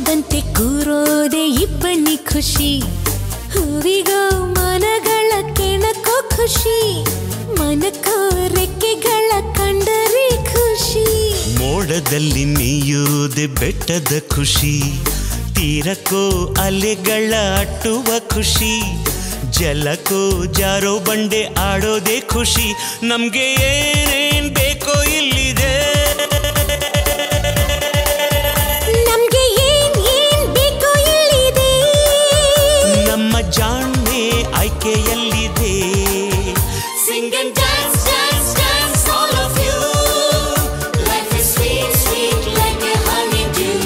ಎಂದಂತೆ ಕೂರೋದೆ ಇಬ್ಬನಿ ಖುಷಿ ಹೂವಿಗೋ ಮನಗಳ ಕೆಣಕೋ ಖುಷಿ ಮನಕೋ ರೆಕ್ಕೆಗಳ ಕಂಡರೆ ಖುಷಿ ಮೋಡದಲ್ಲಿ ನೀಯುವುದೇ ಬೆಟ್ಟದ ಖುಷಿ ತೀರಕ್ಕೋ ಅಲೆಗಳ ಅಟ್ಟುವ ಖುಷಿ ಜಲಕ್ಕೋ ಜಾರೋ ಬಂಡೆ ಆಡೋದೇ ಖುಷಿ ನಮ್ಗೆ ಏನೇನ್ ಬೇಕೋ ಇಲ್ಲಿದೆ ನಮ್ಗೆ ಏನ್ ಏನ್ ಬೇಕೋ ಇಲ್ಲಿದೆ ನಮ್ಮ ಜಾಣ್ಮೆ ಆಯ್ಕೆಯಲ್ಲಿದೆ Sing and dance, dance, dance, all of you. Life is sweet, sweet like a honeydew.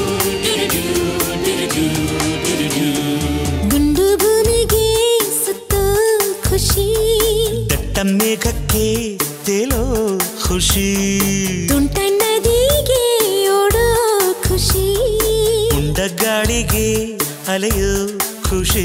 ಗುಂಡು ಭೂಮಿಗೆ ಸುತ್ತ ಖುಷಿ ದಟ್ಟ ಮೇಘಕ್ಕೆ ತೇಲೋ ಖುಷಿ ತುಂಟ ನದಿಗೆ ಓಡೋ ಖುಷಿ ಉಂಡ ಗಾಳಿಗೆ ಅಲೆಯೋ ಖುಷಿ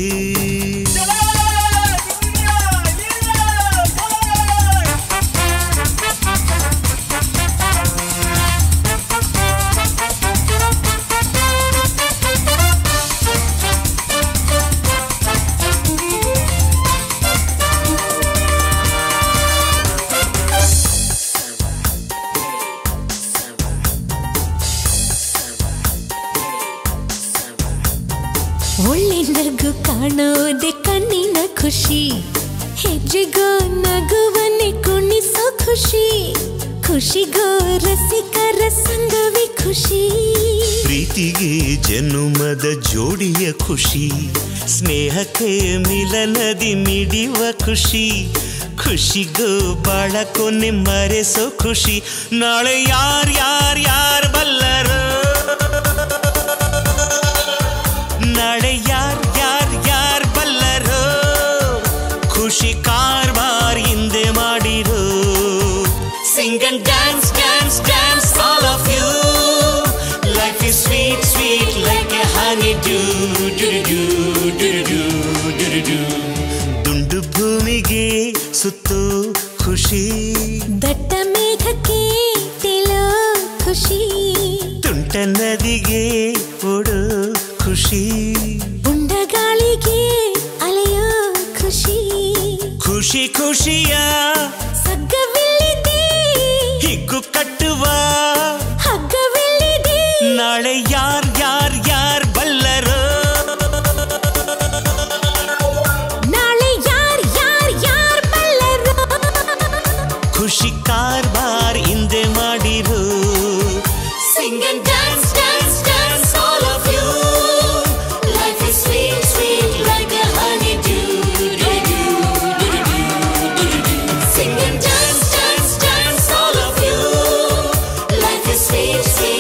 ಒಳ್ಳೆ ನಗು ಕಾಣೋದೆ ಕಣ್ಣಿನ ಖುಷಿ ಹೆಜ್ಜೆಗೋ ನಗುವನ್ನೇ ಕುಣಿಸೋ ಖುಷಿ ಖುಷಿಗೋ ರಸಿಕರ ಸಂಗವೇ ಖುಷಿ ಪ್ರೀತಿಗೆ ಜನುಮದ ಜೋಡಿಯ ಖುಷಿ ಸ್ನೇಹಕ್ಕೆ ಮಿಲನದಿ ಮಿಡಿಯುವ ಖುಷಿ ಖುಷಿಗೂ ಬಾಳ ಕೊನೆ ಮರೆಸೋ ಖುಷಿ ನಾಳೆ ಯಾರ್ ಯಾರ್ ಯಾರ್ ಬಲ್ಲರು ನಾಳೆ ಯಾರ್ ಯಾರ್ ಯಾರ್ ಬಲ್ಲರು ಖುಷಿ ಕಾರ್ಬಾರ್ ಹಿಂದೆ ಮಾಡಿರೋ sing and dance dance dance all of you life is sweet sweet like a honey dew dew dew dew dew dew ದುಂಡು ಭೂಮಿಗೆ ಸುತ್ತು ಖುಷಿ ದಟ್ಟ ಮೇಘಕ್ಕೆ ತೇಲೋ ಖುಷಿ ತುಂಟ ನದಿಗೆ ಓಡೋ ಖುಷಿ ಉಂಡ ಗಾಳಿಗೆ ಅಲೆಯೋ ಖುಷಿ ಖುಷಿ ಖುಷಿಯ ಸಗ್ಗವಿಲ್ಲಿದೆ ಹಿಗ್ಗು ಕಟ್ಟುವ ಹಗ್ಗವಿಲ್ಲಿದೆ ನಾಳೆ ಯಾರ್ ಯಾರ್ ಯಾರ್ ಬಲ್ಲರು ನಾಳೆ ಯಾರ್ ಯಾರ್ ಯಾರ್ ಬಲ್ಲರು ಖುಷಿ ಕಾರ್ಬಾರ್ ಹಿಂದೆ ಮಾಡಿರು Sing and dance, dance, dance, all of you. Life is sweet, sweet like a honeydew. Sing and dance, dance, dance, all of you. Life is sweet, sweet